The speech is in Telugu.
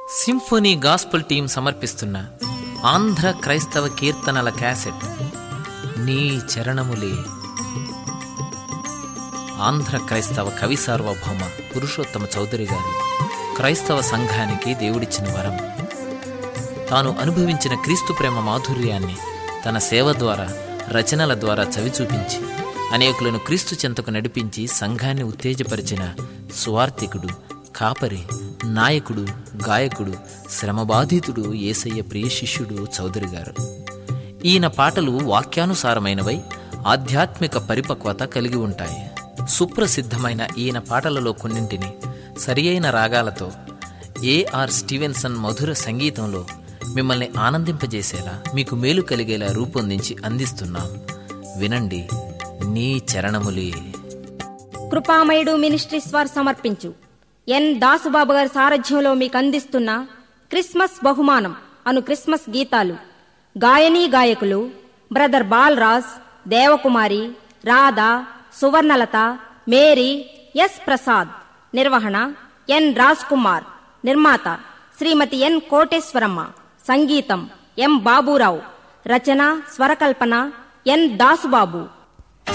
సింఫోనీ గాస్పుల్ టీం సమర్పిస్తున్న ఆంధ్ర క్రైస్తవ కీర్తనల క్యాసెట్ నీ చరణములే ఆంధ్ర క్రైస్తవ కవి సార్వభౌమ పురుషోత్తమ చౌదరి గారు క్రైస్తవ సంఘానికి దేవుడిచ్చిన వరం తాను అనుభవించిన క్రీస్తు ప్రేమ మాధుర్యాన్ని తన సేవ ద్వారా రచనల ద్వారా చవి చూపించి అనేకులను క్రీస్తు చెంతకు నడిపించి సంఘాన్ని ఉత్తేజపరిచిన సువార్థికుడు కాపరి నాయకుడు గాయకుడు శ్రమబాధితుడు ఏసయ్య ప్రియ శిష్యుడు చౌదరి గారు ఈయన పాటలు వాక్యానుసారమైనవై ఆధ్యాత్మిక పరిపక్వత కలిగి ఉంటాయి సుప్రసిద్ధమైన ఈయన పాటలలో కొన్నింటిని సరియైన రాగాలతో ఏఆర్ స్టీవెన్సన్ మధుర సంగీతంలో మిమ్మల్ని ఆనందింపజేసేలా మీకు మేలు కలిగేలా రూపొందించి అందిస్తున్నాం వినండి నీ చరణములే కృపామయుడు మినిస్ట్రీస్ వారు సమర్పించు ఎన్ దాసుబాబు గారి సారథ్యంలో మీకు అందిస్తున్న క్రిస్మస్ బహుమానం అను క్రిస్మస్ గీతాలు గాయనీ గాయకులు brother Balaraj Devakumari Radha Suvarnalatha Mary S Prasad నిర్వహణ ఎన్ రాజ్ కుమార్ నిర్మాత శ్రీమతి ఎన్ కోటేశ్వరమ్మ సంగీతం ఎం బాబూరావు రచన స్వరకల్పన ఎన్ దాసుబాబు